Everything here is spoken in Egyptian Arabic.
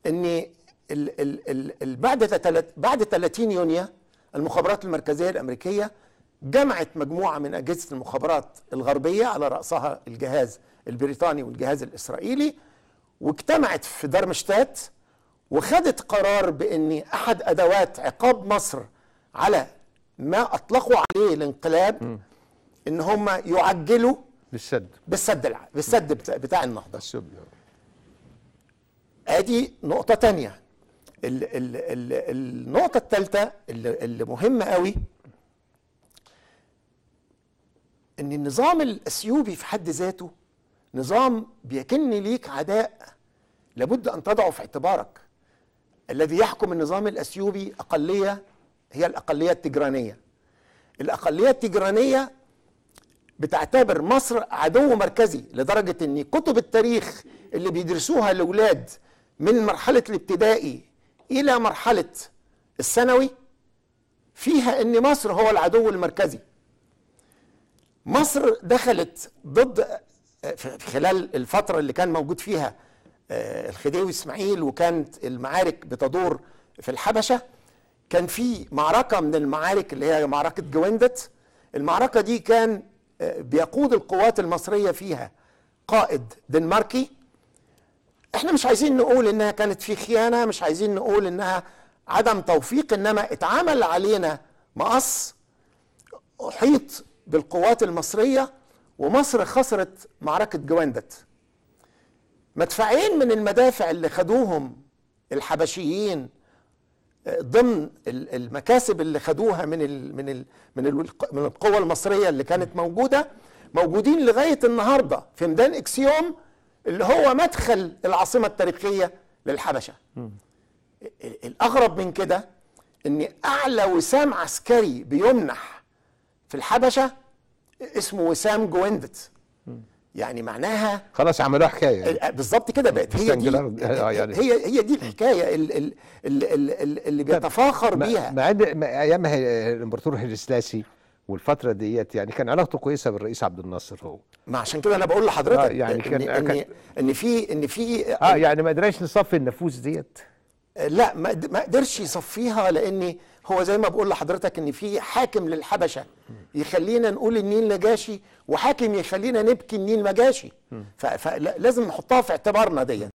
ان ال ال ال ال بعد تلت- بعد 30 يونيو المخابرات المركزيه الامريكيه جمعت مجموعه من اجهزه المخابرات الغربيه على راسها الجهاز البريطاني والجهاز الاسرائيلي واجتمعت في درمشتات وخدت قرار بان احد ادوات عقاب مصر على ما اطلقوا عليه الانقلاب ان هم يعجلوا للسد بالسد الع... بالسد بتاع, بتاع النهضه السبل ادي نقطه تانية ال ال ال النقطه الثالثه اللي, اللي مهمه قوي ان النظام الاثيوبي في حد ذاته نظام بيكن ليك عداء لابد ان تضعه في اعتبارك الذي يحكم النظام الاثيوبي اقليه هي الاقليه التجرانيه الاقليه التجرانيه بتعتبر مصر عدو مركزي لدرجة ان كتب التاريخ اللي بيدرسوها الاولاد من مرحلة الابتدائي الى مرحلة الثانوي فيها ان مصر هو العدو المركزي مصر دخلت ضد في خلال الفترة اللي كان موجود فيها آه، الخديوي اسماعيل وكانت المعارك بتدور في الحبشة كان في معركة من المعارك اللي هي معركة جويندت المعركة دي كان آه، بيقود القوات المصرية فيها قائد دنماركي احنا مش عايزين نقول انها كانت في خيانة مش عايزين نقول انها عدم توفيق انما اتعمل علينا مقص احيط بالقوات المصريه ومصر خسرت معركه جواندت مدفعين من المدافع اللي خدوهم الحبشيين آه، ضمن ال- المكاسب اللي خدوها من ال من ال من ال من القوى المصريه اللي كانت موجوده موجودين لغايه النهارده في ميدان اكسيوم اللي هو مدخل العاصمه التاريخيه للحبشه ال- الاغرب من كده ان اعلى وسام عسكري بيمنح في الحبشه اسمه وسام جويندت يعني معناها خلاص عملوها حكايه يعني. بالظبط كده بقت هي دي مستنجلة- آه، يعني. هي هي دي الحكايه ال- ال- ال- ال- اللي بيتفاخر ما- بيها مع ان ما- ايام هي- الامبراطور هيلي سلاسي والفتره ديت يعني كان علاقته كويسه بالرئيس عبد الناصر هو ما عشان كده انا بقول لحضرتك آه، يعني كان- ان ان, كان- إن في ان في اه يعني ما قدرناش نصفي النفوس ديت لا ما قد- ما قدرش يصفيها لان هو زي ما بقول لحضرتك ان في حاكم للحبشه يخلينا نقول النيل نجاشي وحاكم يخلينا نبكي النيل مجاشي فلازم نحطها في اعتبارنا دي